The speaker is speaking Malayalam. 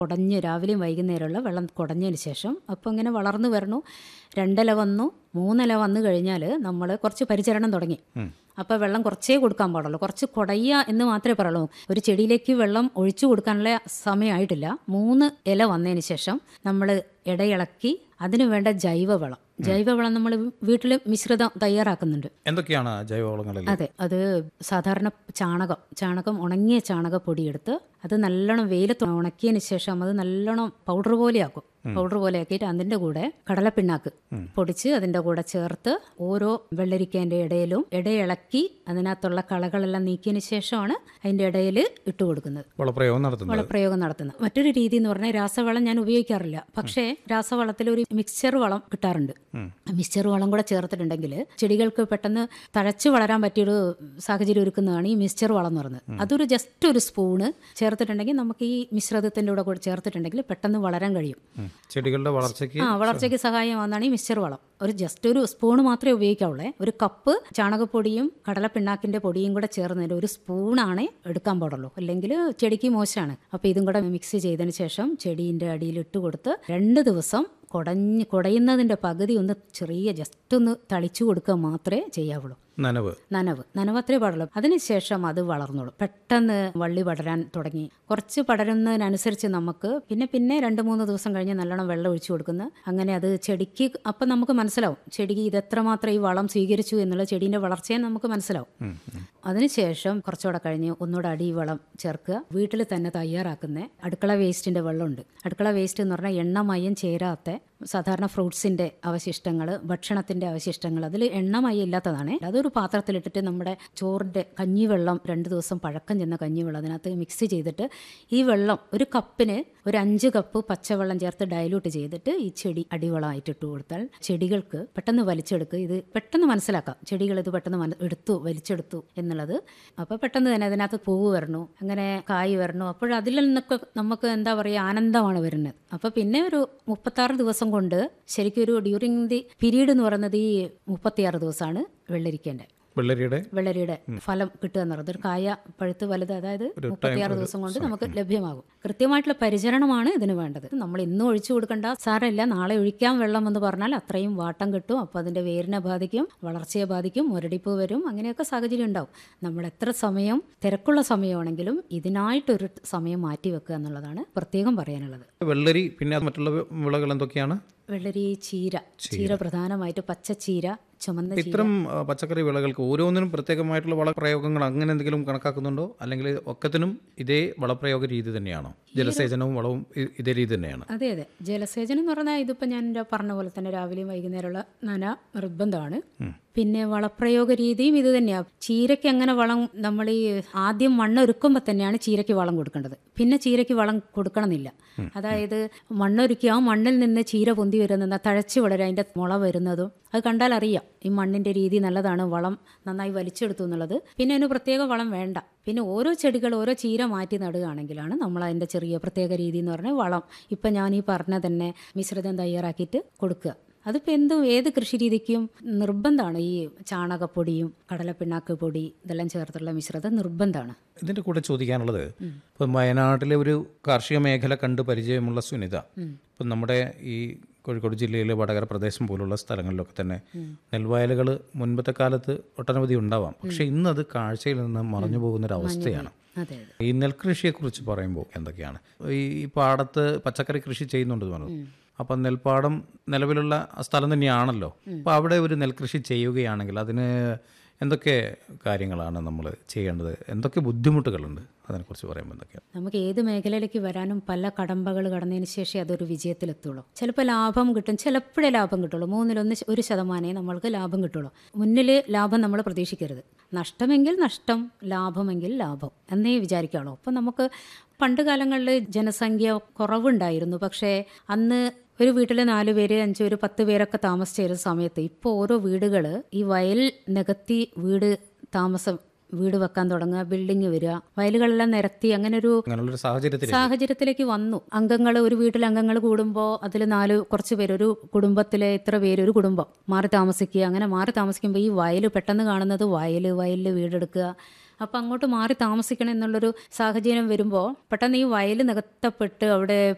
കുടഞ്ഞ് രാവിലെയും വൈകുന്നേരമുള്ള വെള്ളം കുടഞ്ഞതിന് ശേഷം അപ്പോൾ ഇങ്ങനെ വളർന്നു വരണു രണ്ടില വന്നു മൂന്നില വന്നു കഴിഞ്ഞാൽ നമ്മൾ കുറച്ച് പരിചരണം തുടങ്ങി അപ്പോൾ വെള്ളം കുറച്ചേ കൊടുക്കാൻ പാടുള്ളൂ കുറച്ച് കുടയുക എന്ന് മാത്രമേ പറയുള്ളൂ ഒരു ചെടിയിലേക്ക് വെള്ളം ഒഴിച്ചു കൊടുക്കാനുള്ള സമയമായിട്ടില്ല മൂന്ന് ഇല വന്നതിന് ശേഷം നമ്മൾ ഇടയിളക്കി അതിന് വേണ്ട ജൈവവളം ജൈവവളം നമ്മൾ വീട്ടിൽ മിശ്രിതം തയ്യാറാക്കുന്നുണ്ട് എന്തൊക്കെയാണ് ജൈവവളങ്ങളിൽ അതെ അത് സാധാരണ ചാണകം ചാണകം ഉണങ്ങിയ ചാണകപ്പൊടി എടുത്ത് അത് നല്ലോണം വെയിലത്ത് ഉണക്കിയതിന് ശേഷം അത് നല്ലോണം പൗഡർ പോലെയാക്കും പൗഡർ പോലെ ആക്കിയിട്ട് അതിൻ്റെ കൂടെ കടലപ്പിണ്ണാക്ക് പൊടിച്ച് അതിൻ്റെ കൂടെ ചേർത്ത് ഓരോ വെള്ളരിക്കേൻ്റെ ഇടയിലും ഇടയിളക്കി അതിനകത്തുള്ള കളകളെല്ലാം നീക്കിയതിന് ശേഷമാണ് അതിൻ്റെ ഇടയിൽ ഇട്ട് കൊടുക്കുന്നത് വളപ്രയോഗം നടത്തുന്നത് വളപ്രയോഗം നടത്തുന്നത് മറ്റൊരു രീതി എന്ന് പറഞ്ഞാൽ രാസവളം ഞാൻ ഉപയോഗിക്കാറില്ല പക്ഷേ രാസവളത്തിൽ ഒരു മിക്സ്ചർ വളം കിട്ടാറുണ്ട് മിക്സ്ചർ വളം കൂടെ ചേർത്തിട്ടുണ്ടെങ്കിൽ ചെടികൾക്ക് പെട്ടെന്ന് തഴച്ചു വളരാൻ പറ്റിയൊരു സാഹചര്യം ഒരുക്കുന്നതാണ് ഈ മിക്സ്ചർ വളം എന്ന് പറയുന്നത് അതൊരു ജസ്റ്റ് ഒരു സ്പൂണ് ചേർത്തിട്ടുണ്ടെങ്കിൽ നമുക്ക് ഈ മിശ്രിതത്തിൻ്റെ കൂടെ കൂടെ ചേർത്തിട്ടുണ്ടെങ്കിൽ പെട്ടെന്ന് വളരാൻ കഴിയും ഉം. ചെടികളുടെ വളർച്ചയ്ക്ക് ആ വളർച്ചയ്ക്ക് സഹായമാകുന്നതാണ് ഈ മിക്സ്ചർ വളം ഒരു ജസ്റ്റ് ഒരു സ്പൂൺ മാത്രമേ ഉപയോഗിക്കാവുള്ളേ ഒരു കപ്പ് ചാണകപ്പൊടിയും കടലപ്പിണ്ണാക്കിന്റെ പൊടിയും കൂടെ ചേർന്നതിൽ ഒരു സ്പൂണാണേ എടുക്കാൻ പാടുള്ളൂ അല്ലെങ്കിൽ ചെടിക്ക് മോശമാണ് അപ്പോൾ ഇതും കൂടെ മിക്സ് ചെയ്തതിന് ശേഷം ചെടീൻ്റെ അടിയിൽ ഇട്ട് കൊടുത്ത് രണ്ട് ദിവസം കുടഞ്ഞ് കുടയുന്നതിൻ്റെ പകുതി ഒന്ന് ചെറിയ ജസ്റ്റ് ഒന്ന് തളിച്ചു കൊടുക്കുക മാത്രമേ ചെയ്യാവുള്ളൂ നനവ് നനവ് നനവ് അത്രേ പാടുള്ളൂ അതിനുശേഷം അത് വളർന്നോളും പെട്ടെന്ന് വള്ളി പടരാൻ തുടങ്ങി കുറച്ച് പടരുന്നതിനനുസരിച്ച് നമുക്ക് പിന്നെ പിന്നെ രണ്ട് മൂന്ന് ദിവസം കഴിഞ്ഞ് നല്ലോണം വെള്ളം ഒഴിച്ചു കൊടുക്കുന്നു അങ്ങനെ അത് ചെടിക്ക് അപ്പം നമുക്ക് മനസ്സിലാവും ചെടിക്ക് ഇത് എത്രമാത്രം ഈ വളം സ്വീകരിച്ചു എന്നുള്ള ചെടീൻ്റെ വളർച്ചയെ നമുക്ക് മനസ്സിലാവും അതിനുശേഷം കുറച്ചുകൂടെ കഴിഞ്ഞ് ഒന്നുകൂടെ അടി വളം ചേർക്കുക വീട്ടിൽ തന്നെ തയ്യാറാക്കുന്ന അടുക്കള വേസ്റ്റിൻ്റെ വെള്ളമുണ്ട് അടുക്കള വേസ്റ്റ് എന്ന് പറഞ്ഞാൽ എണ്ണമയം ചേരാത്ത സാധാരണ ഫ്രൂട്ട്സിൻ്റെ അവശിഷ്ടങ്ങൾ ഭക്ഷണത്തിൻ്റെ അവശിഷ്ടങ്ങൾ അതിൽ എണ്ണമയം ഇല്ലാത്തതാണ് അതൊരു പാത്രത്തിലിട്ടിട്ട് നമ്മുടെ ചോറിൻ്റെ കഞ്ഞിവെള്ളം രണ്ട് ദിവസം പഴക്കം ചെന്ന കഞ്ഞിവെള്ളം അതിനകത്ത് മിക്സ് ചെയ്തിട്ട് ഈ വെള്ളം ഒരു കപ്പിന് ഒരു അഞ്ച് കപ്പ് പച്ചവെള്ളം ചേർത്ത് ഡയലൂട്ട് ചെയ്തിട്ട് ഈ ചെടി അടിവളമായിട്ട് ഇട്ട് കൊടുത്താൽ ചെടികൾക്ക് പെട്ടെന്ന് വലിച്ചെടുക്കുക ഇത് പെട്ടെന്ന് മനസ്സിലാക്കാം ചെടികൾ ഇത് പെട്ടെന്ന് മന- എടുത്തു വലിച്ചെടുത്തു എന്നുള്ളത് അപ്പോൾ പെട്ടെന്ന് തന്നെ അതിനകത്ത് പൂവ് വരണു അങ്ങനെ കായ് വരണു അപ്പോൾ അതിൽ നിന്നൊക്കെ നമുക്ക് എന്താ പറയുക ആനന്ദമാണ് വരുന്നത് അപ്പോൾ പിന്നെ ഒരു മുപ്പത്താറ് ദിവസം കൊണ്ട് ശരിക്കും ഒരു ഡ്യൂറിങ് ദി പീരീഡ് എന്ന് പറയുന്നത് ഈ മുപ്പത്തിയാറ് ദിവസമാണ് വെള്ളരിക്കേണ്ടത് വെള്ളരിയുടെ വെള്ളരിയുടെ ഫലം കിട്ടുക എന്ന് പറയുന്നത് ഒരു കായ പഴുത്ത് വലുത് അതായത് മുപ്പത്തിയാറ് ദിവസം കൊണ്ട് നമുക്ക് ലഭ്യമാകും കൃത്യമായിട്ടുള്ള പരിചരണമാണ് ഇതിന് വേണ്ടത് നമ്മൾ ഇന്നും ഒഴിച്ചു കൊടുക്കേണ്ട സാരമില്ല നാളെ ഒഴിക്കാം വെള്ളം എന്ന് പറഞ്ഞാൽ അത്രയും വാട്ടം കിട്ടും അപ്പോൾ അതിന്റെ വേരിനെ ബാധിക്കും വളർച്ചയെ ബാധിക്കും മുരടിപ്പ് വരും അങ്ങനെയൊക്കെ സാഹചര്യം ഉണ്ടാവും നമ്മൾ എത്ര സമയം തിരക്കുള്ള സമയമാണെങ്കിലും ഇതിനായിട്ടൊരു സമയം മാറ്റി വെക്കുക എന്നുള്ളതാണ് പ്രത്യേകം പറയാനുള്ളത് വെള്ളരി പിന്നെ അത് മറ്റുള്ള വിളകൾ എന്തൊക്കെയാണ് വെള്ളരി ചീര ചീര പ്രധാനമായിട്ട് പച്ചച്ചീര ചുമന്ന ചീര ഇത്തരം ആ, പച്ചക്കറി വിളകൾക്ക് ഓരോന്നിനും പ്രത്യേകമായിട്ടുള്ള വളപ്രയോഗങ്ങൾ അങ്ങനെ എന്തെങ്കിലും കണക്കാക്കുന്നുണ്ടോ അല്ലെങ്കിൽ ഒക്കത്തിനും ഇതേ വളപ്രയോഗ രീതി തന്നെയാണോ ജലസേചനവും വളവും ഇ- ഇതേ രീതി തന്നെയാണ് അതെ അതെ ജലസേചനം എന്ന് പറഞ്ഞാൽ ഇതിപ്പോൾ ഞാൻ എൻ്റെ പറഞ്ഞ പോലെ തന്നെ രാവിലെയും വൈകുന്നേരമുള്ള നന നിർബന്ധമാണ് പിന്നെ വളപ്രയോഗ രീതിയും ഇത് തന്നെയാണ് ചീരയ്ക്ക് അങ്ങനെ വളം നമ്മൾ ഈ ആദ്യം മണ്ണൊരുക്കുമ്പോൾ തന്നെയാണ് ചീരയ്ക്ക് വളം കൊടുക്കേണ്ടത് പിന്നെ ചീരയ്ക്ക് വളം കൊടുക്കണമെന്നില്ല അതായത് മണ്ണൊരുക്കി ആ മണ്ണിൽ നിന്ന് ചീര പൊന്തി വരുന്ന തഴച്ചു വളരും അതിൻ്റെ മുള വരുന്നതും അത് കണ്ടാൽ അറിയാം ഈ മണ്ണിൻ്റെ രീതി നല്ലതാണ് വളം നന്നായി വലിച്ചെടുത്തു എന്നുള്ളത് പിന്നെ അതിന് പ്രത്യേക വളം വേണ്ട പിന്നെ ഓരോ ചെടികൾ ഓരോ ചീര മാറ്റി നടുകയാണെങ്കിലാണ് നമ്മൾ അതിൻ്റെ ചെറിയ പ്രത്യേക രീതി എന്ന് പറഞ്ഞാൽ വളം ഇപ്പം ഞാൻ ഈ പറഞ്ഞ തന്നെ മിശ്രിതം തയ്യാറാക്കിയിട്ട് കൊടുക്കുക അതിപ്പോൾ എന്തും ഏത് കൃഷി രീതിക്കും നിർബന്ധമാണ് ഈ ചാണകപ്പൊടിയും കടലപ്പിണ്ണാക്ക് പൊടി ഇതെല്ലാം ചേർത്തുള്ള മിശ്രിതം നിർബന്ധമാണ് ഇതിന്റെ കൂടെ ചോദിക്കാനുള്ളത് ഇപ്പം വയനാട്ടിലെ ഒരു കാർഷിക മേഖല കണ്ട് പരിചയമുള്ള സുനിത ഇപ്പം നമ്മുടെ ഈ കോഴിക്കോട് ജില്ലയിലെ വടകര പ്രദേശം പോലുള്ള സ്ഥലങ്ങളിലൊക്കെ തന്നെ നെൽവയലുകൾ മുൻപത്തെ കാലത്ത് ഒട്ടനവധി ഉണ്ടാവാം പക്ഷെ ഇന്നത് കാഴ്ചയിൽ നിന്ന് മറഞ്ഞു പോകുന്ന ഒരു അവസ്ഥയാണ് അതെ അതെ ഈ നെൽകൃഷിയെക്കുറിച്ച് പറയുമ്പോൾ എന്തൊക്കെയാണ് ഈ ഈ പാടത്ത് പച്ചക്കറി കൃഷി ചെയ്യുന്നുണ്ട് എന്ന് പറഞ്ഞു അപ്പം നെൽപ്പാടം നിലവിലുള്ള സ്ഥലം തന്നെയാണല്ലോ അപ്പോൾ അവിടെ ഒരു നെൽകൃഷി ചെയ്യുകയാണെങ്കിൽ അതിന് എന്തൊക്കെ കാര്യങ്ങളാണ് നമ്മൾ ചെയ്യേണ്ടത് എന്തൊക്കെ ബുദ്ധിമുട്ടുകളുണ്ട് അതിനെക്കുറിച്ച് പറയുമ്പോൾ എന്തൊക്കെയാണ് നമുക്ക് ഏത് മേഖലയിലേക്ക് വരാനും പല കടമ്പകൾ കടന്നതിന് ശേഷം അതൊരു വിജയത്തിലെത്തുള്ളൂ ചിലപ്പോൾ ലാഭം കിട്ടും ചിലപ്പോഴേ ലാഭം കിട്ടുള്ളൂ മൂന്നിലൊന്ന് ശ- ഒരു ശതമാനമേ നമ്മൾക്ക് ലാഭം കിട്ടുള്ളൂ മുന്നിൽ ലാഭം നമ്മൾ പ്രതീക്ഷിക്കരുത് നഷ്ടമെങ്കിൽ നഷ്ടം ലാഭമെങ്കിൽ ലാഭം എന്നേ വിചാരിക്കാവുള്ളൂ അപ്പം നമുക്ക് പണ്ട് കാലങ്ങളിൽ ജനസംഖ്യ കുറവുണ്ടായിരുന്നു പക്ഷേ അന്ന് ഒരു വീട്ടിൽ നാല് പേര് അഞ്ച് പേര് പത്ത് പേരൊക്കെ താമസിച്ചിരുന്ന സമയത്ത് ഇപ്പോൾ ഓരോ വീടുകൾ ഈ വയൽ നികത്തി വീട് താമസം വീട് വെക്കാൻ തുടങ്ങുക ബിൽഡിങ് വരിക വയലുകളെല്ലാം നിരത്തി അങ്ങനെ ഒരു അങ്ങനെയുള്ളൊരു സാഹചര്യത്തിൽ സാഹചര്യത്തിലേക്ക് വന്നു അംഗങ്ങൾ ഒരു വീട്ടിൽ അംഗങ്ങൾ കൂടുമ്പോൾ അതിൽ നാല് കുറച്ച് പേര് ഒരു കുടുംബത്തിലെ ഇത്ര പേര് ഒരു കുടുംബം മാറി താമസിക്കുക അങ്ങനെ മാറി താമസിക്കുമ്പോൾ ഈ വയൽ പെട്ടെന്ന് കാണുന്നത് വയൽ വയലിൽ വീടെടുക്കുക അപ്പം അങ്ങോട്ട് മാറി താമസിക്കണം എന്നുള്ളൊരു സാഹചര്യം വരുമ്പോൾ പെട്ടെന്ന് ഈ വയൽ നികത്തപ്പെട്ട് അവിടെ